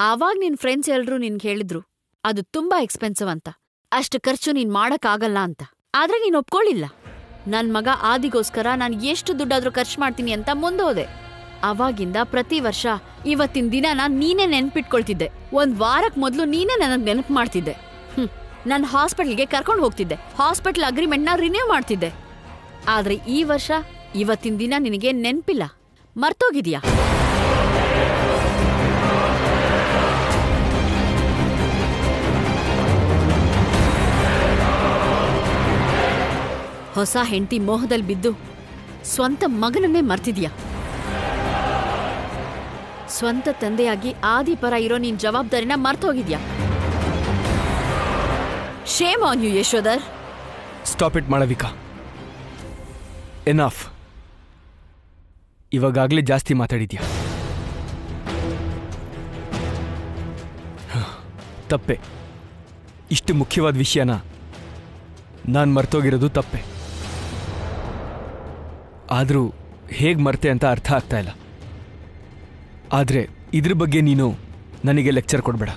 ಆವಾಗ ನಿನ್ ಫ್ರೆಂಡ್ಸ್ ಎಲ್ರೂ ನಿನ್ಗೆ ಹೇಳಿದ್ರು ಅದು ತುಂಬಾ ಎಕ್ಸ್ಪೆನ್ಸಿವ್ ಅಂತ ಅಷ್ಟು ಖರ್ಚು ನೀನ್ ಮಾಡಕ್ಕಾಗಲ್ಲ ಅಂತ ಆದ್ರೆ ನೀನ್ ಒಪ್ಕೊಳ್ಳಿಲ್ಲ ನನ್ ಮಗ ಆದಿಗೋಸ್ಕರ ನಾನು ಎಷ್ಟು ದುಡ್ಡಾದ್ರೂ ಖರ್ಚು ಮಾಡ್ತೀನಿ ಅಂತ ಮುಂದೋದೆ ಅವಾಗಿಂದ ಪ್ರತಿ ವರ್ಷ ಇವತ್ತಿನ ದಿನನ ನೀನೇ ನೆನ್ಪಿಟ್ಕೊಳ್ತಿದ್ದೆ ಒಂದ್ ವಾರಕ್ ಮೊದ್ಲು ನೀನೇ ನನಗ್ ನೆನಪು ಮಾಡ್ತಿದ್ದೆ ಹ್ಮ್ ನನ್ ಹಾಸ್ಪಿಟಲ್ಗೆ ಕರ್ಕೊಂಡು ಹೋಗ್ತಿದ್ದೆ ಹಾಸ್ಪಿಟಲ್ ಅಗ್ರಿಮೆಂಟ್ನ ರಿನ್ಯೂ ಮಾಡ್ತಿದ್ದೆ ಆದ್ರೆ ಈ ವರ್ಷ ಇವತ್ತಿನ ದಿನ ನಿನಗೆ ನೆನ್ಪಿಲ್ಲ ಮರ್ತೋಗಿದ್ಯಾ ಹೊಸ ಹೆಂಡತಿ ಮೋಹದಲ್ಲಿ ಬಿದ್ದು ಸ್ವಂತ ಮಗನನ್ನೇ ಮರ್ತಿದ್ಯಾ ಸ್ವಂತ ತಂದೆಯಾಗಿ ಆದಿಪರ ಇರೋ ನಿನ್ ಜವಾಬ್ದಾರಿನ ಮರ್ತೋಗಿದ್ಯಾ shame on you Yashodhar stop it Malavika enough ಇವಾಗಲೇ ಜಾಸ್ತಿ ಮಾತಾಡಿದ್ಯಾ ತಪ್ಪೆ ಇಷ್ಟು ಮುಖ್ಯವಾದ ವಿಷಯನ ನಾನು ಮರ್ತೋಗಿರೋದು ತಪ್ಪೆ ಆದರೂ ಹೇಗೆ ಮರ್ತೆ ಅಂತ ಅರ್ಥ ಆಗ್ತಾ ಇಲ್ಲ ಆದರೆ ಇದ್ರ ಬಗ್ಗೆ ನೀನು ನನಗೆ ಲೆಕ್ಚರ್ ಕೊಡಬೇಡ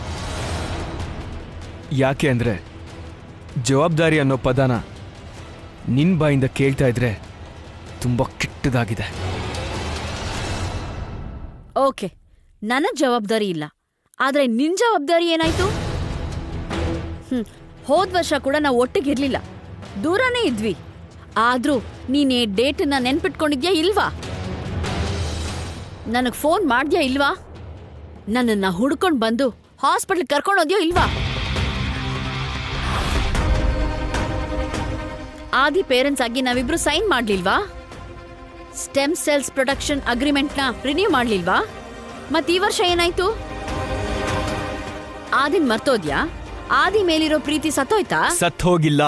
ಯಾಕೆ ಅಂದರೆ ಜವಾಬ್ದಾರಿ ಅನ್ನೋ ಪದನ ನಿನ್ನ ಬಾಯಿಂದ ಕೇಳ್ತಾ ಇದ್ರೆ ತುಂಬ ಕೆಟ್ಟದಾಗಿದೆ ಓಕೆ ನನ್ನ ಜವಾಬ್ದಾರಿ ಇಲ್ಲ ಆದ್ರೆ ನಿನ್ ಜವಾಬ್ದಾರಿ ಏನಾಯ್ತು ಹ್ಮ್ ಹೋದ್ ವರ್ಷ ಕೂಡ ನಾವು ಒಟ್ಟಿಗಿರ್ಲಿಲ್ಲ ದೂರನೇ ಇದ್ವಿ ಆದ್ರೂ ನೀನೇ ಡೇಟನ್ನ ನೆನ್ಪಿಟ್ಕೊಂಡಿದ್ಯಾ ಇಲ್ವಾ ನನಗ್ ಫೋನ್ ಮಾಡ್ದ್ಯಾ ಇಲ್ವಾ ನನ್ನನ್ನ ಹುಡ್ಕೊಂಡ್ ಬಂದು ಹಾಸ್ಪಿಟಲ್ ಕರ್ಕೊಂಡೋದ್ಯೋ ಇಲ್ವಾ ಆದಿ ಪೇರೆಂಟ್ಸ್ ಆಗಿ ನಾವಿಬ್ರು ಸೈನ್ ಮಾಡ್ಲಿಲ್ವಾ ಸ್ಟೆಮ್ ಸೆಲ್ಸ್ ಪ್ರೊಡಕ್ಷನ್ ಅಗ್ರಿಮೆಂಟ್ನ ರಿನ್ಯೂ ಮಾಡ್ಲಿಲ್ವಾ ಮತ್ ಈ ವರ್ಷ ಏನಾಯ್ತು ಆದಿನ್ ಮರ್ತೋದ್ಯಾ ಆದಿ ಮೇಲಿರೋ ಪ್ರೀತಿ ಸತ್ತೋಯ್ತಾ ಸತ್ ಹೋಗಿಲ್ಲ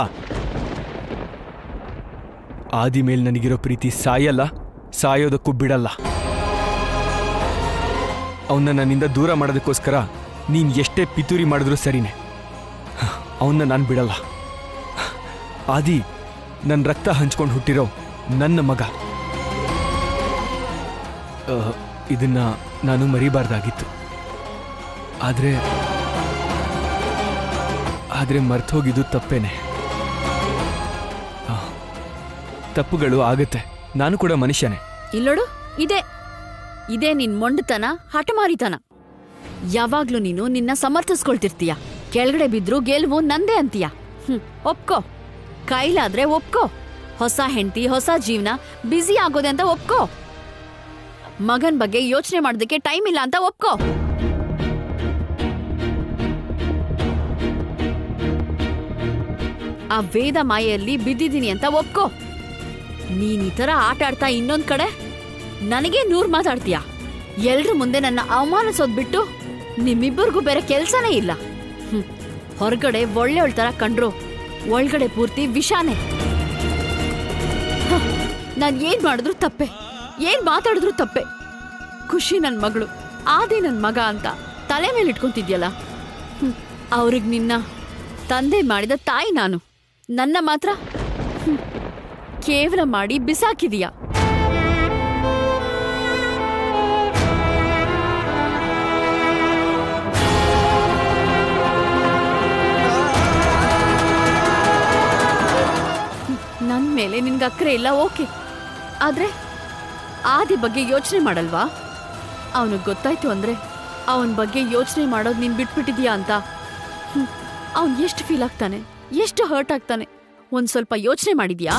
ಆದಿ ಮೇಲೆ ನನಗಿರೋ ಪ್ರೀತಿ ಸಾಯಲ್ಲ ಸಾಯೋದಕ್ಕೂ ಬಿಡಲ್ಲ ಅವನ್ನ ನನ್ನಿಂದ ದೂರ ಮಾಡೋದಕ್ಕೋಸ್ಕರ ನೀನು ಎಷ್ಟೇ ಪಿತೂರಿ ಮಾಡಿದ್ರೂ ಸರಿನೇ ಅವನ್ನ ನಾನು ಬಿಡಲ್ಲ ಆದಿ ನನ್ನ ರಕ್ತ ಹಂಚ್ಕೊಂಡು ಹುಟ್ಟಿರೋ ನನ್ನ ಮಗ ಅಹ್, ಇದನ್ನ ನಾನು ಮರಿಬಾರ್ದಾಗಿತ್ತು ಆದರೆ ಆದರೆ ಮರ್ತೋಗಿದ್ದು ತಪ್ಪೇನೆ ಆ, ತಪ್ಪುಗಳು ಆಗತ್ತೆ ನಾನು ಕೂಡ ಮನುಷ್ಯನೇ ಇಲ್ಲೋಡು ಇದೆ ಇದೇ ನಿನ್ ಮೊಂಡತನ ಹಠಮಾರಿತನ ಯಾವಾಗ್ಲೂ ನೀನು ನಿನ್ನ ಸಮರ್ಥಿಸ್ಕೊಳ್ತಿರ್ತೀಯ ಕೆಳಗಡೆ ಬಿದ್ರು ಗೆಲುವು ನಂದೇ ಅಂತೀಯ ಹ್ಮ್ ಒಪ್ಕೋ ಕೈಲಾದ್ರೆ ಒಪ್ಕೋ ಹೊಸ ಹೆಂಡತಿ ಹೊಸ ಜೀವನ ಬ್ಯುಸಿ ಆಗೋದೆ ಅಂತ ಒಪ್ಕೋ ಮಗನ್ ಬಗ್ಗೆ ಯೋಚನೆ ಮಾಡೋದಕ್ಕೆ ಟೈಮ್ ಇಲ್ಲ ಅಂತ ಒಪ್ಕೋ ಆ ವೇದ ಮಾಯೆಯಲ್ಲಿ ಬಿದ್ದಿದ್ದೀನಿ ಅಂತ ಒಪ್ಕೋ ನೀನ್ ಈ ತರ ಆಟ ಆಡ್ತಾ ಇನ್ನೊಂದ್ ಕಡೆ ನನಗೆ ನೂರ್ ಮಾತಾಡ್ತೀಯ ಎಲ್ರ ಮುಂದೆ ನನ್ನ ಅವಮಾನಿಸೋದ್ ಬಿಟ್ಟು ನಿಮ್ಮಿಬ್ಬರಿಗೂ ಬೇರೆ ಕೆಲ್ಸನೇ ಇಲ್ಲ ಹ್ಮ್. ಹೊರಗಡೆ ಒಳ್ಳೆ ತರ ಕಂಡ್ರು ಒಳಗಡೆ ಪೂರ್ತಿ ವಿಷಾನೇ ಹ, ನಾನ್ ಏನ್ ಮಾಡಿದ್ರು ತಪ್ಪೆ ಏನ್ ಮಾತಾಡಿದ್ರು ತಪ್ಪೆ ಖುಷಿ ನನ್ ಮಗಳು ಆದಿ ನನ್ ಮಗ ಅಂತ ತಲೆ ಮೇಲೆ ಇಟ್ಕೊಂತಿದ್ಯಲ್ಲ ಅವ್ರಿಗೆ ನಿನ್ನ ತಂದೆ ಮಾಡಿದ ತಾಯಿ ನಾನು ನನ್ನ ಮಾತ್ರ ಹ್ಮ್, ಕೇವಲ ಮಾಡಿ ಬಿಸಾಕಿದೀಯ ನನ್ ಮೇಲೆ ನಿನ್ಗೆ ಅಕ್ರೆ ಇಲ್ಲ ಓಕೆ ಆದ್ರೆ ಆದಿ ಬಗ್ಗೆ ಯೋಚನೆ ಮಾಡಲ್ವಾ ಅವನಿಗೆ ಗೊತ್ತಾಯ್ತು ಅಂದ್ರೆ ಅವನ ಬಗ್ಗೆ ಯೋಚನೆ ಮಾಡೋದು ನೀನ್ ಬಿಟ್ಬಿಟ್ಟಿದ್ಯಾ ಅಂತ ಅವನ್ ಎಷ್ಟು ಫೀಲ್ ಆಗ್ತಾನೆ ಎಷ್ಟು ಹರ್ಟ್ ಆಗ್ತಾನೆ ಒಂದ್ ಸ್ವಲ್ಪ ಯೋಚನೆ ಮಾಡಿದ್ಯಾ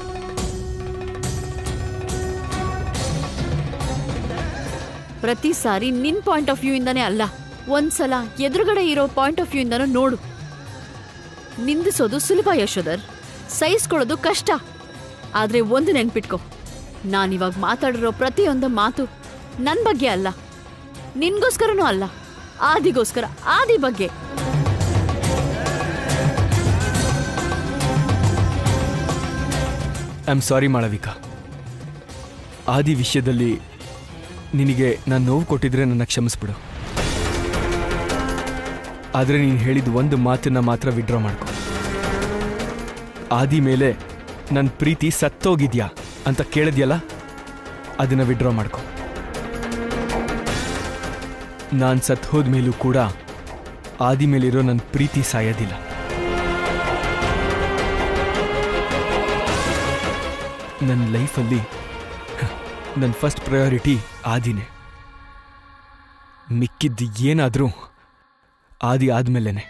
ಪ್ರತಿ ಸಾರಿ ನಿನ್ ಪಾಯಿಂಟ್ ಆಫ್ ವ್ಯೂ ಇಂದಾನೇ ಅಲ್ಲ ಒಂದ್ಸಲ ಎದುರುಗಡೆ ಇರೋ ಪಾಯಿಂಟ್ ಆಫ್ ವ್ಯೂ ಇಂದಾನು ನೋಡು ನಿಂದಿಸೋದು ಸುಲಭ ಯಶೋಧರ್ ಸಹಿಸ್ಕೊಳ್ಳೋದು ಕಷ್ಟ ಆದ್ರೆ ಒಂದು ನೆನ್ಪಿಟ್ಕೊ ನಾನಿವಾಗ ಮಾತಾಡಿರೋ ಪ್ರತಿಯೊಂದು ಮಾತು ನನ್ ಬಗ್ಗೆ ಅಲ್ಲ ನಿನ್ಗೋಸ್ಕರನೂ ಅಲ್ಲ ಆದಿಗೋಸ್ಕರ ಆದಿ ಬಗ್ಗೆ ಐ ಆಮ್ ಸಾರಿ ಮಾಳವಿಕಾ ಆದಿ ವಿಷಯದಲ್ಲಿ ನಿನಗೆ ನಾನು ನೋವು ಕೊಟ್ಟಿದ್ರೆ ನನ್ನ ಕ್ಷಮಿಸ್ಬಿಡು ಆದರೆ ನೀನು ಹೇಳಿದ ಒಂದು ಮಾತನ್ನ ಮಾತ್ರ ವಿಡ್ರಾ ಮಾಡ್ಕೊ ಆದಿ ಮೇಲೆ ನನ್ನ ಪ್ರೀತಿ ಸತ್ತೋಗಿದ್ಯಾ ಅಂತ ಕೇಳಿದ್ಯಲ್ಲ ಅದನ್ನ ವಿಡ್ರಾ ಮಾಡ್ಕೊ ನಾನು ಸತ್ ಹೋದ್ಮೇಲೂ ಕೂಡ ಆದಿ ಮೇಲಿರೋ ನನ್ನ ಪ್ರೀತಿ ಸಾಯೋದಿಲ್ಲ ನನ್ನ ಲೈಫಲ್ಲಿ ನನ್ನ ಫಸ್ಟ್ ಪ್ರಯಾರಿಟಿ ಆದಿನೇ ಮಿಕ್ಕಿದ್ದು ಏನಾದರೂ ಆದಿ ಆದ್ಮೇಲೇನೆ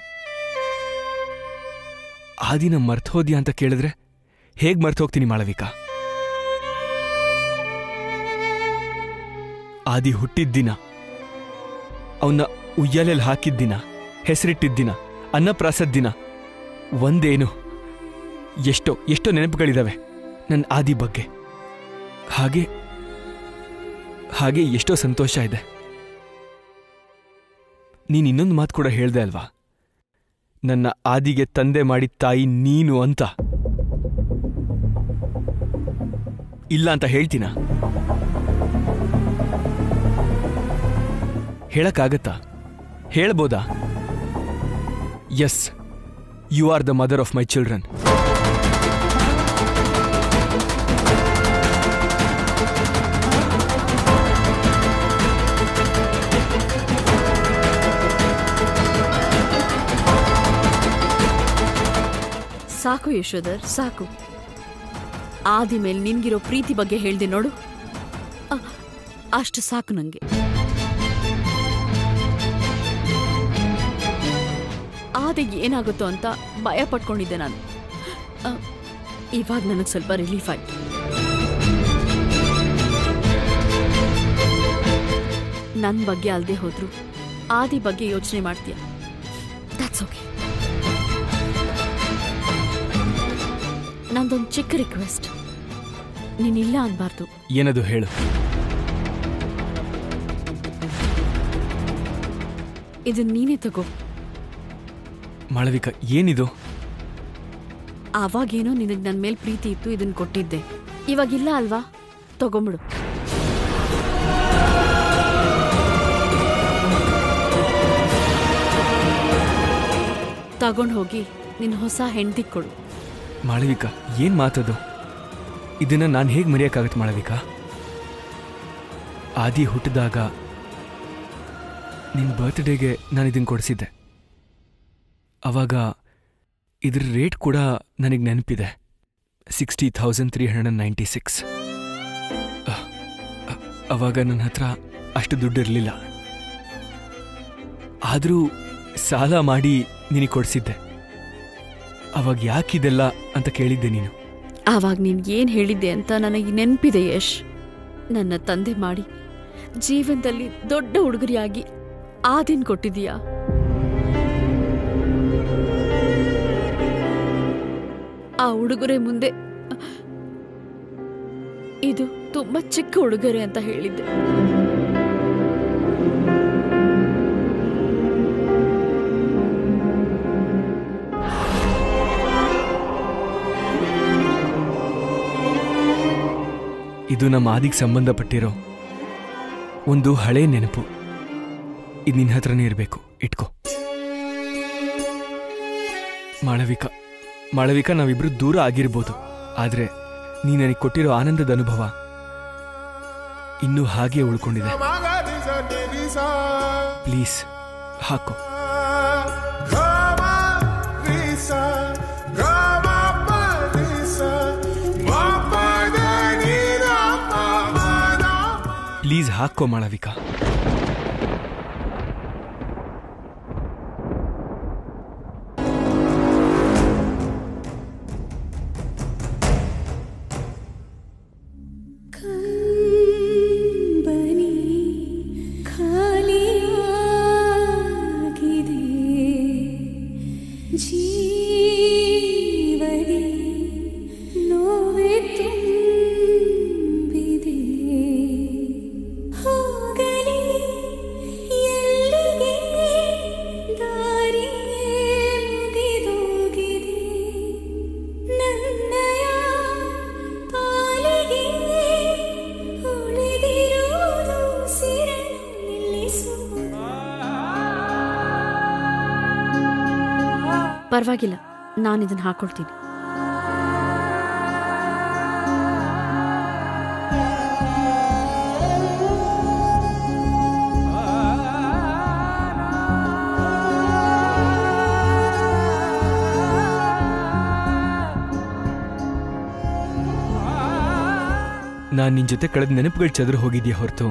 ಆದಿನ ಮರ್ತೋದ್ಯಾ ಅಂತ ಕೇಳಿದ್ರೆ ಹೇಗ್ ಮರ್ತೋಗ್ತೀನಿ ಮಾಳವಿಕಾ ಆದಿ ಹುಟ್ಟಿದ ದಿನ ಅವನ್ನ ಉಯ್ಯಾಲೆಯಲ್ಲಿ ಹಾಕಿದ ದಿನ ಹೆಸರಿಟ್ಟಿದ್ದ ದಿನ ಅನ್ನಪ್ರಾಸದ ದಿನ ಒಂದೇನು ಎಷ್ಟೋ ಎಷ್ಟೋ ನೆನಪುಗಳಿದಾವೆ ನನ್ನ ಆದಿ ಬಗ್ಗೆ ಹಾಗೆ ಹಾಗೆ ಎಷ್ಟೋ ಸಂತೋಷ ಇದೆ ನೀನ್ ಇನ್ನೊಂದು ಮಾತು ಕೂಡ ಹೇಳ್ದೆ ಅಲ್ವಾ ನನ್ನ ಆದಿಗೆ ತಂದೆ ಮಾಡಿದ ತಾಯಿ ನೀನು ಅಂತ ಇಲ್ಲ ಅಂತ ಹೇಳ್ತೀನ ಹೇಳಕ್ಕಾಗತ್ತಾ ಹೇಳ್ಬೋದಾ yes you are the mother of my children ಸಾಕು ಯಶೋಧರ್ ಸಾಕು ಆದಿ ಮೇಲೆ ನಿನ್ಗಿರೋ ಪ್ರೀತಿ ಬಗ್ಗೆ ಹೇಳ್ದೆ ನೋಡು ಅ- ಅಷ್ಟು ಸಾಕು ನಂಗೆ ಆದಿಗೆ ಏನಾಗುತ್ತೋ ಅಂತ ಭಯ ಪಟ್ಕೊಂಡಿದ್ದೆ ನಾನು ಅ, ಇವಾಗ ನನಗೆ ಸ್ವಲ್ಪ ರಿಲೀಫ್ ಆಯ್ತು ನನ್ನ ಬಗ್ಗೆ ಅಲ್ಲದೆ ಹೋದ್ರು ಆದಿ ಬಗ್ಗೆ ಯೋಚನೆ ಮಾಡ್ತೀಯ ದಟ್ಸ್ ಓಕೆ ನಂದೊಂದು ಚಿಕ್ಕ ರಿಕ್ವೆಸ್ಟ್ ನೀನಿಲ್ಲ ಅನ್ಬಾರ್ದು ಏನದು ಹೇಳು ಇದನ್ನ ನೀನೇ ತಗೋ ಮಾಳವಿಕ ಏನಿದು ಆವಾಗೇನೋ ನಿನಗೆ ನನ್ನ ಮೇಲೆ ಪ್ರೀತಿ ಇತ್ತು ಇದನ್ನ ಕೊಟ್ಟಿದ್ದೆ ಇವಾಗಿಲ್ಲ ಅಲ್ವಾ ತಗೊಂಬಿಡು ತಗೊಂಡು ಹೋಗಿ ನಿನ್ನ ಹೊಸ ಹೆಂಡತಿ ಕೊಡು ಮಾಳವಿಕ ಏನ್ ಮಾತದು ಇದನ್ನ ನಾನು ಹೇಗೆ ಮರೆಯಕ್ಕಾಗತ್ತೆ ಮಾಳವಿಕ ಆದಿ ಹುಟ್ಟಿದಾಗ ನಿನ್ನ ಬರ್ತ್ಡೇಗೆ ನಾನು ಇದನ್ನು ಕೊಡಿಸಿದ್ದೆ ಅವಾಗ ಇದ್ರ ರೇಟ್ ಕೂಡ ನನಗೆ ನೆನಪಿದೆ sixty thousand three hundred and ninety six ಅವಾಗ ನನ್ನ ಹತ್ರ ಅಷ್ಟು ದುಡ್ಡು ಇರಲಿಲ್ಲ ಆದರೂ ಸಾಲ ಮಾಡಿ ನಿನಗೆ ಕೊಡಿಸಿದ್ದೆ ಅವಾಗ ಯಾಕಿದೆಲ್ಲ ಅಂತ ಕೇಳಿದ್ದೆ ನೀನು ಆವಾಗ ನೀನು ಏನು ಹೇಳಿದ್ದೆ ಅಂತ ನನಗೆ ನೆನಪಿದೆ ಯಶ್ ನನ್ನ ತಂದೆ ಮಾಡಿ ಜೀವನದಲ್ಲಿ ದೊಡ್ಡ ಹುಡುಗರಿಯಾಗಿ ಆ ದಿನ ಕೊಟ್ಟಿದೀಯಾ ಆ ಉಡುಗೊರೆ ಮುಂದೆ ಇದು ತುಂಬಾ ಚಿಕ್ಕ ಉಡುಗೊರೆ ಅಂತ ಹೇಳಿದ್ದೆ ಇದು ನಮ್ಮ ಆದಿಗೆ ಸಂಬಂಧಪಟ್ಟಿರೋ ಒಂದು ಹಳೆ ನೆನಪು ಇದು ನಿನ್ನ ಹತ್ರನೇ ಇರಬೇಕು ಇಟ್ಕೋ ಮಾಳವಿಕ ಮಾಳವಿಕ ನಾವಿಬ್ರು ದೂರ ಆಗಿರ್ಬೋದು ಆದ್ರೆ ನೀ ನನಗೆ ಕೊಟ್ಟಿರೋ ಆನಂದದ ಅನುಭವ ಇನ್ನೂ ಹಾಗೆ ಉಳ್ಕೊಂಡಿದೆ ಪ್ಲೀಸ್ ಹಾಕೋ ಪ್ಲೀಸ್ ಹಾಕೋ ಮಾಳವಿಕಾ ಕಂಬನಿ ಖಾಲಿಯಾಗಿದೆ ಜೀವದಿ ನೋವೆ ತುಂಬಿದೆ ಹೋಗಲಿ ಎಲ್ಲಿಗೆ ದಾರಿಯೇ ಮುಗಿದೋಗಿದೆ ನನ್ನಯ ಪಾಲಿಗೆ ಉಳಿದಿರುವುದು ಸಿರನ್ನು ನಿಲ್ಲಿಸುವ ಪರವಾಗಿಲ್ಲ ನಾನು ಇದನ್ನ ಹಾಕೊಳ್ತೀನಿ ನಾನು ನಿನ್ ಜೊತೆ ಕಳೆದ ನೆನಪುಗಳು ಚದುರು ಹೋಗಿದ್ಯಾ ಹೊರತು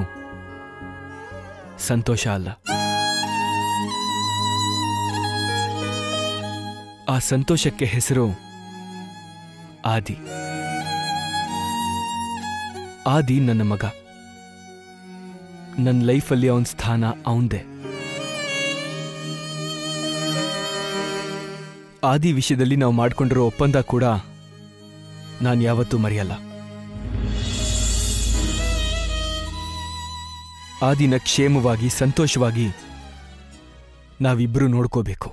ಸಂತೋಷ ಅಲ್ಲ ಆ ಸಂತೋಷಕ್ಕೆ ಹೆಸರು ಆದಿ ಆದಿ ನನ್ನ ಮಗ ನನ್ನ ಲೈಫಲ್ಲಿ ಅವನ ಸ್ಥಾನ ಅವಂದೇ ಆದಿ ವಿಷಯದಲ್ಲಿ ನಾವು ಮಾಡ್ಕೊಂಡಿರೋ ಒಪ್ಪಂದ ಕೂಡ ನಾನು ಯಾವತ್ತೂ ಮರೆಯಲ್ಲ ಆದಿನ ಕ್ಷೇಮವಾಗಿ ಸಂತೋಷವಾಗಿ ನಾವಿಬ್ರು ನೋಡ್ಕೋಬೇಕು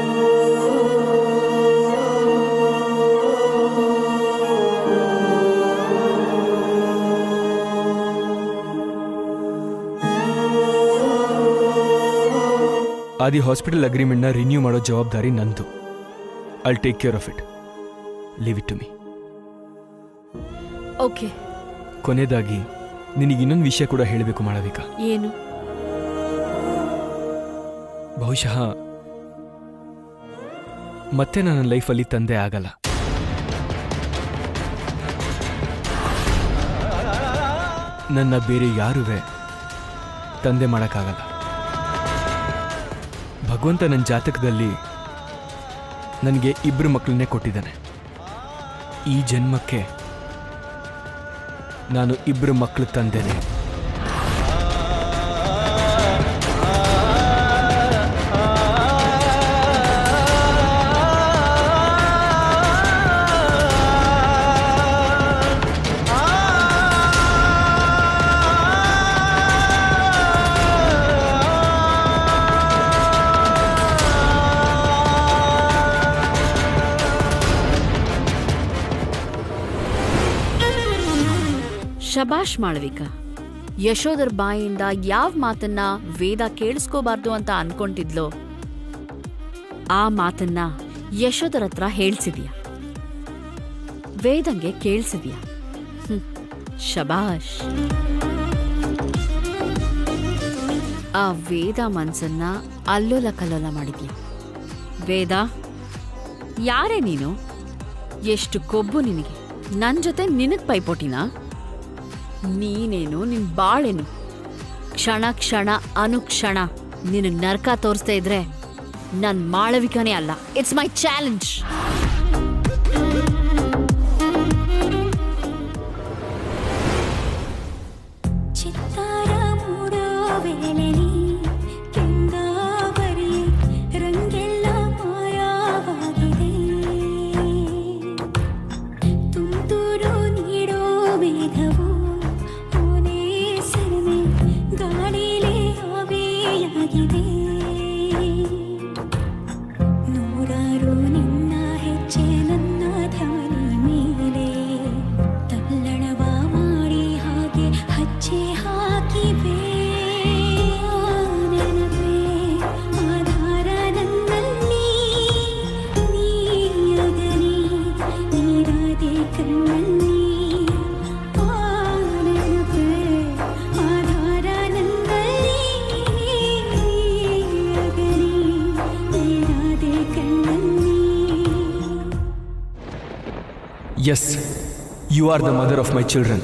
ಆದಿ ಹಾಸ್ಪಿಟಲ್ ಅಗ್ರಿಮೆಂಟ್ನ ರಿನ್ಯೂ ಮಾಡೋ ಜವಾಬ್ದಾರಿ ನಂದು I'll take care of it leave it to me okay ಕೊನೆಯದಾಗಿ ನಿನಗೆ ಇನ್ನೊಂದು ವಿಷಯ ಕೂಡ ಹೇಳಬೇಕು ಮಾಳವಿಕ ಏನು ಬಹುಶಃ ಮತ್ತೆ ನನ್ನ ಲೈಫಲ್ಲಿ ತಂದೆ ಆಗಲ್ಲ ನನ್ನ ಬೇರೆ ಯಾರುವೆ ತಂದೆ ಮಾಡೋಕ್ಕಾಗಲ್ಲ ಭಗವಂತ ನನ್ನ ಜಾತಕದಲ್ಲಿ ನನಗೆ ಇಬ್ಬರು ಮಕ್ಕಳನ್ನೇ ಕೊಟ್ಟಿದ್ದಾನೆ ಈ ಜನ್ಮಕ್ಕೆ ನಾನು ಇಬ್ಬರು ಮಕ್ಕಳು ತಂದೇನೆ ಶಬಾಷ್ ಮಾಳವಿಕ ಯಶೋದರ್ ಬಾಯಿಂದ ಯಾವ ಮಾತನ್ನ ವೇದ ಕೇಳಿಸ್ಕೋಬಾರ್ದು ಅಂತ ಅನ್ಕೊಂತಿದ್ಲೋ ಆ ಮಾತನ್ನ ಯಶೋದರ ಹತ್ರ ಹೇಳ್ಸಿದ್ಯಾ ವೇದಂಗೆ ಕೇಳಿಸಿದ್ಯಾ ಹ್ಮ್, ಶಬಾಷ್ ಆ ವೇದ ಮನ್ಸನ್ನ ಅಲ್ಲೋಲ ಕಲ್ಲೋಲ ಮಾಡಿದ್ಯಾ ವೇದ ಯಾರೇ ನೀನು ಎಷ್ಟು ಕೊಬ್ಬು ನಿನಗೆ ನನ್ ಜೊತೆ ನಿನಗ್ ಪೈಪೋಟಿನಾ ನೀನೇನು ನಿನ್ ಬಾಳೇನು ಕ್ಷಣ ಕ್ಷಣ ಅನುಕ್ಷಣ ನಿನಗ್ ನರ್ಕ ತೋರಿಸ್ತಾ ಇದ್ರೆ ನನ್ ಮಾಳವಿಕನೇ ಅಲ್ಲ ಇಟ್ಸ್ ಮೈ ಚಾಲೆಂಜ್ ಚಿತ್ತಾರ ಮೂಡೋ ವೇಳೆಲಿ ಕೆಂದಾವರಿ ರಂಗೆಲ್ಲ ಮಾಯವಾಗಿದೆ ತುಂತುರು ನೀಡೋ ಮೇಘವು ಓನೇ ಸರನೆ ಗಾಳಿಲೇ ಆವಿಯಾಗಿದೆ ನೂರಾರು ನಿನ್ನ ಹೆಜ್ಜೆ ನನ್ನ ಧಮನಿ ಮೇಲೆ ತಲ್ಲಣವ ಮಾಡಿ ಹಾಗೆ ಹಚ್ಚೆ ಹಾಕಿವೆ ಆ ನೆನಪೇ ಆಧಾರ ನನ್ನಲ್ಲಿ ನೀಯಗನಿ ನೀರಾದೆ ಕಣ್ಣಲ್ಲಿ ಆ ನೆನಪೇ ಆಧಾರ ನನ್ನಲ್ಲಿ ನೀಯಗನಿ ನೀರಾದೆ ಕಣ್ಣಲ್ಲಿ yes you are the mother of my children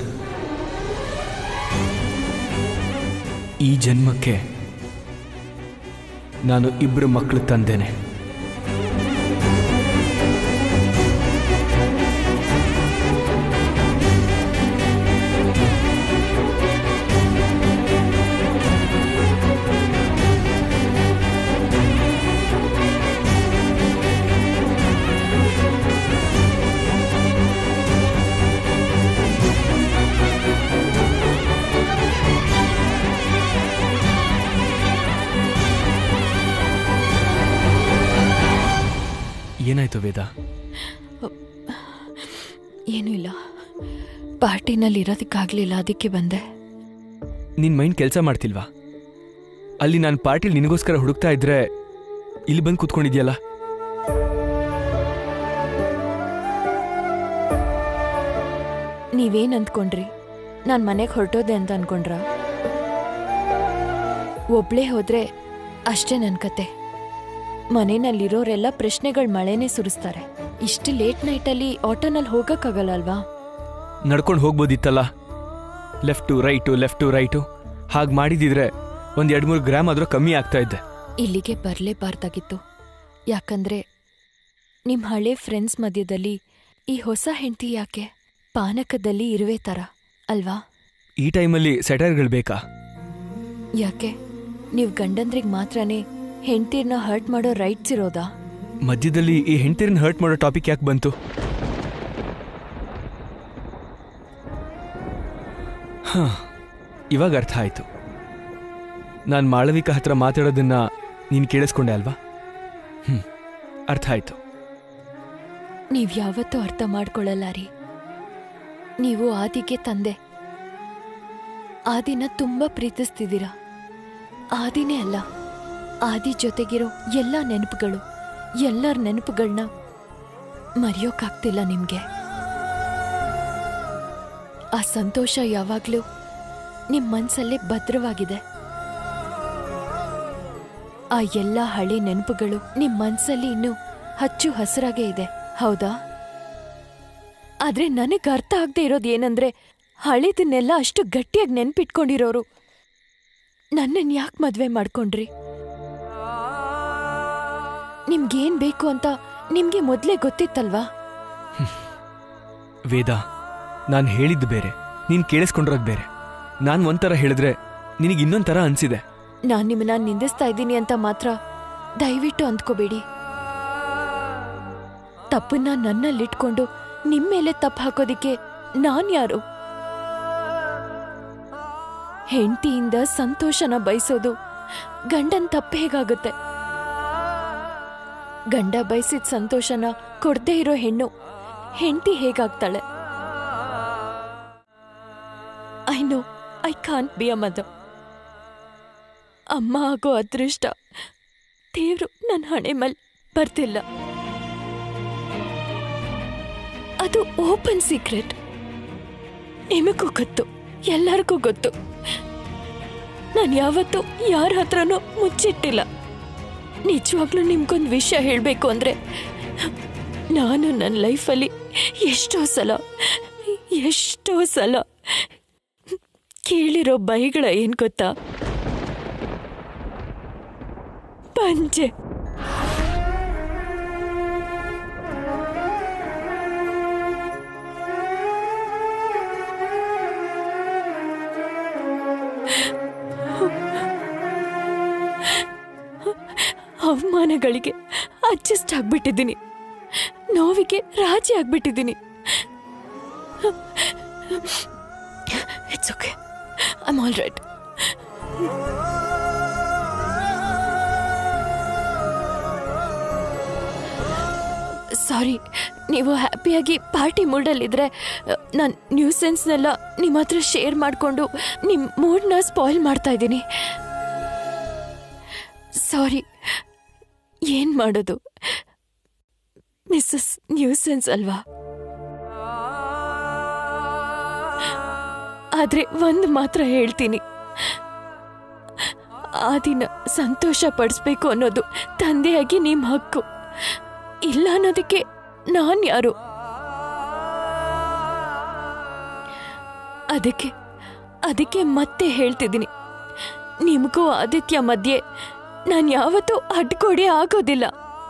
ಈ ಜನ್ಮಕ್ಕೆ ನಾನು ಇಬ್ಬರು ಮಕ್ಕಳು ತಂದೇನೆ ಏನಾಯ್ತು ವೇದ ಏನೂ ಇಲ್ಲ ಪಾರ್ಟಿನಲ್ಲಿ ಇರೋದಕ್ಕಾಗಲಿಲ್ಲ ಅದಕ್ಕೆ ಬಂದೆ ನಿನ್ ಮೈಂಡ್ ಕೆಲಸ ಮಾಡ್ತಿಲ್ವಾ ಅಲ್ಲಿ ನಾನು ಪಾರ್ಟಿಲಿ ನಿನಗೋಸ್ಕರ ಹುಡುಕ್ತಾ ಇದ್ರೆ ಇಲ್ಲಿ ಬಂದು ಕೂತ್ಕೊಂಡಿದ್ಯಲ್ಲ ನೀವೇನು ಅಂದ್ಕೊಂಡ್ರಿ ನಾನು ಮನೆಗೆ ಹೊರಟೋದೆ ಅಂತ ಅನ್ಕೊಂಡ್ರ ಒಬ್ಳೇ ಹೋದ್ರೆ ಅಷ್ಟೇ ನನ್ನ ಕತೆ ಮನೆಯಲ್ಲಿರೋರೆಲ್ಲ ಪ್ರಶ್ನೆಗಳ ಮಳೆನೇ ಸುರಿಸ್ತಾರೆ ಇಷ್ಟು ಲೇಟ್ ನೈಟಲ್ಲಿ ಆಟೋನಲ್ಲಿ ಹೋಗಕ್ಕಾಗಲ್ಲ ಅಲ್ವಾ ನಡ್ಕೊಂಡು ಹೋಗ್ಬೋದಿತ್ತಲ್ಲ ಲೆಫ್ಟು ರೈಟು ಲೆಫ್ಟು ರೈಟು ಹಾಗೆ ಮಾಡಿದಿದ್ರೆ ಒಂದು ಎರಡು ಮೂರು ಗ್ರಾಮ್ ಆದರೂ ಕಮ್ಮಿ ಆಗ್ತಾ ಇದ್ದೆ ಇಲ್ಲಿಗೆ ಬರಲೇಬಾರ್ದಾಗಿತ್ತು ಯಾಕಂದ್ರೆ ನಿಮ್ಮ ಹಳೆ ಫ್ರೆಂಡ್ಸ್ ಮಧ್ಯದಲ್ಲಿ ಈ ಹೊಸ ಹೆಂಡತಿ ಯಾಕೆ ಪಾನಕದಲ್ಲಿ ಇರುವೆ ಥರ ಅಲ್ವಾ ಈ ಟೈಮಲ್ಲಿ ಸೆಟರ್ಗಳು ಬೇಕಾ ಯಾಕೆ ನೀವು ಗಂಡಂದ್ರಿಗೆ ಮಾತ್ರನೇ ಹೆಂಡ್ತೀರ್ನ ಹರ್ಟ್ ಮಾಡೋ ರೈಟ್ಸ್ ಇರೋದಾ ಮಧ್ಯದಲ್ಲಿ ಈ ಹೆಂಡತಿರನ್ನ ಹರ್ಟ್ ಮಾಡೋ ಟಾಪಿಕ್ ಯಾಕೆ ಬಂತು ಹಾಂ ಇವಾಗ ಅರ್ಥ ಆಯ್ತು ನಾನು ಮಾಳವಿಕಾ ಹತ್ರ ಮಾತಾಡೋದನ್ನ ನೀನು ಕೇಳಿಸ್ಕೊಂಡೆ ಅಲ್ವಾ ಹ್ಞೂ ಅರ್ಥ ಆಯ್ತು ನೀವ್ ಯಾವತ್ತೂ ಅರ್ಥ ಮಾಡ್ಕೊಳ್ಳಲ್ಲ ರೀ ನೀವು ಆದಿಗೆ ತಂದೆ ಆದಿನ ತುಂಬಾ ಪ್ರೀತಿಸ್ತಿದ್ದೀರಾ ಆದಿನೇ ಅಲ್ಲ ಆದಿ ಜೊತೆಗಿರೋ ಎಲ್ಲ ನೆನಪುಗಳು ಎಲ್ಲರ ನೆನಪುಗಳನ್ನ ಮರೆಯೋಕ್ಕಾಗ್ತಿಲ್ಲ ನಿಮ್ಗೆ ಆ ಸಂತೋಷ ಯಾವಾಗ್ಲೂ ನಿಮ್ ಮನ್ಸಲ್ಲೇ ಭದ್ರವಾಗಿದೆ ಆ ಎಲ್ಲ ಹಳೆ ನೆನಪುಗಳು ನಿಮ್ ಮನ್ಸಲ್ಲಿ ಇನ್ನೂ ಹಚ್ಚು ಹಸಿರಾಗೇ ಇದೆ ಹೌದಾ ಆದ್ರೆ ನನಗ್ ಅರ್ಥ ಆಗದೆ ಇರೋದು ಏನಂದ್ರೆ ಹಳೇದನ್ನೆಲ್ಲ ಅಷ್ಟು ಗಟ್ಟಿಯಾಗಿ ನೆನ್ಪಿಟ್ಕೊಂಡಿರೋರು ನನ್ನನ್ ಯಾಕೆ ಮದ್ವೆ ಮಾಡ್ಕೊಂಡ್ರಿ ನಿಮ್ಗೇನ್ ಬೇಕು ಅಂತ ನಿಮ್ಗೆ ಮೊದ್ಲೇ ಗೊತ್ತಿತ್ತಲ್ವಾ ವೇದ ನಾನು ಹೇಳಿದ್ದು ಬೇರೆ ನೀನು ಕೇಳಿಸ್ಕೊಂಡಿರೋದು ಬೇರೆ ನಾನು ಒಂಥರ ಹೇಳಿದ್ರೆ ನಿನಗೆ ಇನ್ನೊಂದು ಥರ ಅನಿಸಿದೆ ನಾನ್ ನಿಮ್ಮನ್ನ ನಿಂದಿಸ್ತಾ ಇದ್ದೀನಿ ಅಂತ ಮಾತ್ರ ದಯವಿಟ್ಟು ಅಂದ್ಕೋಬೇಡಿ ತಪ್ಪನ್ನ ನನ್ನಲ್ಲಿಟ್ಕೊಂಡು ನಿಮ್ ಮೇಲೆ ತಪ್ಪು ಹಾಕೋದಿಕ್ಕೆ ನಾನ್ ಯಾರು ಹೆಂಡತಿಯಿಂದ ಸಂತೋಷನ ಬಯಸೋದು ಗಂಡನ್ ತಪ್ಪು ಹೇಗಾಗುತ್ತೆ ಗಂಡ ಬಯಸಿದ ಸಂತೋಷನ ಕೊಡದೇ ಇರೋ ಹೆಣ್ಣು ಹೆಂಡತಿ ಹೇಗಾಗ್ತಾಳೆ I know I can't be a mother ಅಮ್ಮ ಆಗೋ ಅದೃಷ್ಟ ದೇವ್ರು ನನ್ನ ಹಣೆ ಮೇಲೆ ಬರ್ತಿಲ್ಲ ಅದು ಓಪನ್ ಸೀಕ್ರೆಟ್ ನಿಮಗೂ ಗೊತ್ತು ಎಲ್ಲರಿಗೂ ಗೊತ್ತು ನಾನು ಯಾವತ್ತೂ ಯಾರ ಹತ್ರನೂ ಮುಚ್ಚಿಟ್ಟಿಲ್ಲ ನಿಜವಾಗ್ಲೂ ನಿಮ್ಗೊಂದು ವಿಷಯ ಹೇಳಬೇಕು ಅಂದ್ರೆ ನಾನು ನನ್ನ ಲೈಫಲ್ಲಿ ಎಷ್ಟೋ ಸಲ ಎಷ್ಟೋ ಸಲ ಕೇಳಿರೋ ಬೈಗಳ ಏನ್ ಗೊತ್ತಾ ಪಂಚೆ ಅವಮಾನಗಳಿಗೆ ಅಡ್ಜಸ್ಟ್ ಆಗ್ಬಿಟ್ಟಿದ್ದೀನಿ ನೋವಿಗೆ ರಾಜಿ ಆಗ್ಬಿಟ್ಟಿದ್ದೀನಿ it's okay I all right sorry ನೀವು ಹ್ಯಾಪಿಯಾಗಿ ಪಾರ್ಟಿ ಮೂಡಲ್ಲಿದ್ರೆ ನಾನು ನ್ಯೂಸೆನ್ಸ್ನೆಲ್ಲ ನಿಮ್ಮ ಹತ್ರ ಶೇರ್ ಮಾಡಿಕೊಂಡು ನಿಮ್ಮ ಮೂಡ್ನ ಸ್ಪಾಯ್ಲ್ ಮಾಡ್ತಾ ಇದ್ದೀನಿ ಸಾರಿ ಏನ್ ಮಾಡೋದು ಮಿಸ್ಸಸ್ ನ್ಯೂಸೆನ್ಸ್ ಅಲ್ವಾ ಆದ್ರೆ ಒಂದು ಮಾತ್ರ ಹೇಳ್ತೀನಿ ಆ ದಿನ ಸಂತೋಷ ಪಡಿಸ್ಬೇಕು ಅನ್ನೋದು ತಂದೆಯಾಗಿ ನಿಮ್ಮ ಹಕ್ಕು ಇಲ್ಲ ಅನ್ನೋದಕ್ಕೆ ನಾನ್ ಯಾರು ಅದಕ್ಕೆ ಅದಕ್ಕೆ ಮತ್ತೆ ಹೇಳ್ತಿದ್ದೀನಿ ನಿಮಗೂ ಆದಿತ್ಯ ಮಧ್ಯೆ ನಾನು ಯಾವತ್ತೂ ಅಡ್ಕೊಡೆ ಆಗೋದಿಲ್ಲ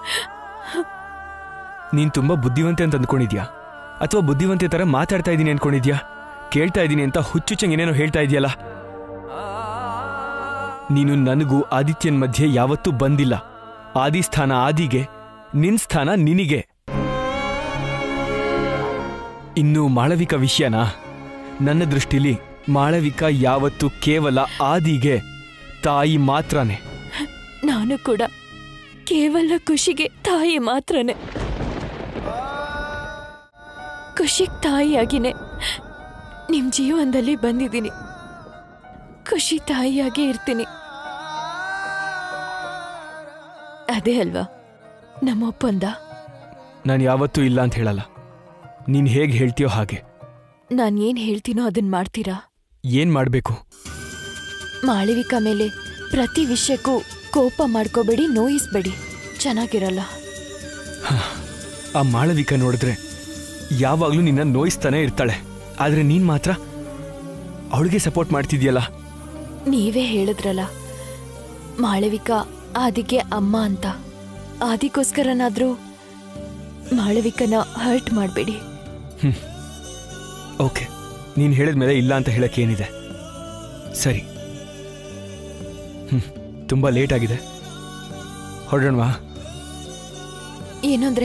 ನೀನು ತುಂಬ ಬುದ್ಧಿವಂತೆ ಅಂತ ಅಂದ್ಕೊಂಡಿದ್ಯಾ ಅಥವಾ ಬುದ್ಧಿವಂತೆ ಥರ ಮಾತಾಡ್ತಾ ಇದ್ದೀನಿ ಅನ್ಕೊಂಡಿದ್ಯಾ ಕೇಳ್ತಾ ಇದ್ದೀನಿ ಅಂತ ಹುಚ್ಚುಚ್ಚಂಗೆ ಏನೇನೋ ಹೇಳ್ತಾ ಇದೆಯಲ್ಲ ನೀನು ನನಗೂ ಆದಿತ್ಯನ್ ಮಧ್ಯೆ ಯಾವತ್ತೂ ಬಂದಿಲ್ಲ ಆದಿ ಸ್ಥಾನ ಆದಿಗೆ ನಿನ್ ಸ್ಥಾನ ನಿನಿಗೆ ಇನ್ನು ಮಾಳವಿಕ ವಿಷಯನ ನನ್ನ ದೃಷ್ಟಿಲಿ ಮಾಳವಿಕ ಯಾವತ್ತೂ ಕೇವಲ ಆದಿಗೆ ತಾಯಿ ಮಾತ್ರನೇ ನಾನು ಕೂಡ ಕೇವಲ ಖುಷಿಗೆ ತಾಯಿ ಮಾತ್ರನೇ ಖುಷಿಗ್ ತಾಯಿಯಾಗಿನೇ ನಿಮ್ ಜೀವನದಲ್ಲಿ ಬಂದಿದ್ದೀನಿ ಖುಷಿ ತಾಯಿಯಾಗೇ ಇರ್ತೀನಿ ಅದೇ ಅಲ್ವಾ ನಮ್ಮ ಒಪ್ಪಂದ ನಾನು ಯಾವತ್ತೂ ಇಲ್ಲ ಅಂತ ಹೇಳಲ್ಲ ನೀನು ಹೇಗೆ ಹೇಳ್ತೀಯೋ ಹಾಗೆ ನಾನು ಏನ್ ಹೇಳ್ತೀನೋ ಅದನ್ನ ಮಾಡ್ತೀರಾ ಏನ್ ಮಾಡಬೇಕು ಮಾಳವಿಕಾ ಮೇಲೆ ಪ್ರತಿ ವಿಷಯಕ್ಕೂ ಕೋಪ ಮಾಡ್ಕೋಬೇಡಿ ನೋಯಿಸ್ಬೇಡಿ ಚೆನ್ನಾಗಿರಲ್ಲ ಆ ಮಾಳವಿಕ ನೋಡಿದ್ರೆ ಯಾವಾಗ್ಲೂ ನಿನ್ನ ನೋಯಿಸ್ತಾನೆ ಇರ್ತಾಳೆ ಆದ್ರೆ ನೀನ್ ಮಾತ್ರ ಅವಳಿಗೆ ಸಪೋರ್ಟ್ ಮಾಡ್ತಿದ್ಯಲ್ಲ ನೀವೇ ಹೇಳಿದ್ರಲ್ಲ ಮಾಳವಿಕಾ ಆದಿಗೆ ಅಮ್ಮ ಅಂತ ಆದಿಗೋಸ್ಕರನಾದ್ರೂ ಮಾಳವಿಕನ ಹರ್ಟ್ ಮಾಡಬೇಡಿ ಓಕೆ ನೀನು ಹೇಳಿದ್ಮೇಲೆ ಇಲ್ಲ ಅಂತ ಹೇಳಕ್ಕೆ ಏನಿದೆ ಸರಿ ಹ್ಮ್ ತುಂಬ ಲೇಟ್ ಆಗಿದೆ ಹೊರಡೋಣವಾ ಏನಂದ್ರೆ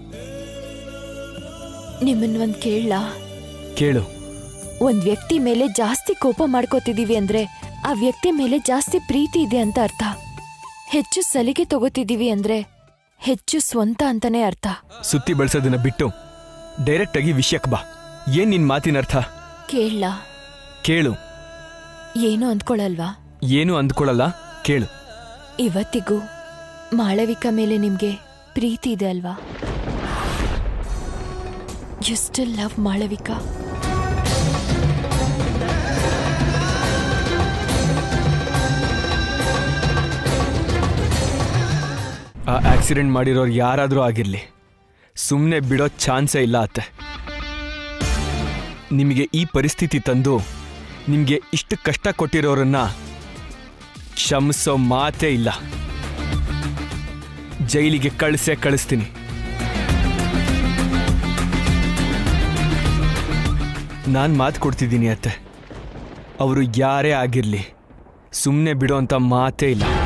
ನಿಮ್ಮನ್ನ ಒಂದ್ ಕೇಳಲಾ ಕೇಳು ಒಂದ್ ವ್ಯಕ್ತಿ ಮೇಲೆ ಜಾಸ್ತಿ ಕೋಪ ಮಾಡ್ಕೋತಿದೀವಿ ಅಂದ್ರೆ ಆ ವ್ಯಕ್ತಿ ಮೇಲೆ ಜಾಸ್ತಿ ಪ್ರೀತಿ ಇದೆ ಅಂತ ಅರ್ಥ ಹೆಚ್ಚು ಸಲಿಗೆ ತಗೋತಿದೀವಿ ಅಂದ್ರೆ ಹೆಚ್ಚು ಸ್ವಂತ ಅಂತಾನೆ ಅರ್ಥ ಸುತ್ತಿ ಬಳಸೋದನ್ನ ಬಿಟ್ಟು ಡೈರೆಕ್ಟ್ ಆಗಿ ವಿಷಯಕ್ಕೆ ಬಾ ಏನ್ ನಿನ್ ಮಾತಿನ ಅರ್ಥ ಕೇಳಲಾ ಕೇಳು ಏನು ಅಂದ್ಕೊಳಲ್ವಾ ಏನು ಅಂದ್ಕೊಳ್ಳಲ್ಲ ಕೇಳು ಇವತ್ತಿಗೂ ಮಾಳವಿಕಾ ಮೇಲೆ ನಿಮ್ಗೆ ಪ್ರೀತಿ ಇದೆ ಅಲ್ವಾ ಯು ಸ್ಟಿಲ್ ಲವ್ ಮಾಳವಿಕಾ ಆ ಆಕ್ಸಿಡೆಂಟ್ ಮಾಡಿರೋರು ಯಾರಾದರೂ ಆಗಿರಲಿ ಸುಮ್ಮನೆ ಬಿಡೋ ಚಾನ್ಸೇ ಇಲ್ಲ ಅತ್ತೆ ನಿಮಗೆ ಈ ಪರಿಸ್ಥಿತಿ ತಂದು ನಿಮಗೆ ಇಷ್ಟು ಕಷ್ಟ ಕೊಟ್ಟಿರೋರನ್ನ ಕ್ಷಮಿಸೋ ಮಾತೇ ಇಲ್ಲ ಜೈಲಿಗೆ ಕಳಿಸೇ ಕಳಿಸ್ತೀನಿ ನಾನು ಮಾತು ಕೊಡ್ತಿದ್ದೀನಿ ಅತ್ತೆ ಅವರು ಯಾರೇ ಆಗಿರಲಿ ಸುಮ್ಮನೆ ಬಿಡೋ ಅಂತ ಮಾತೇ ಇಲ್ಲ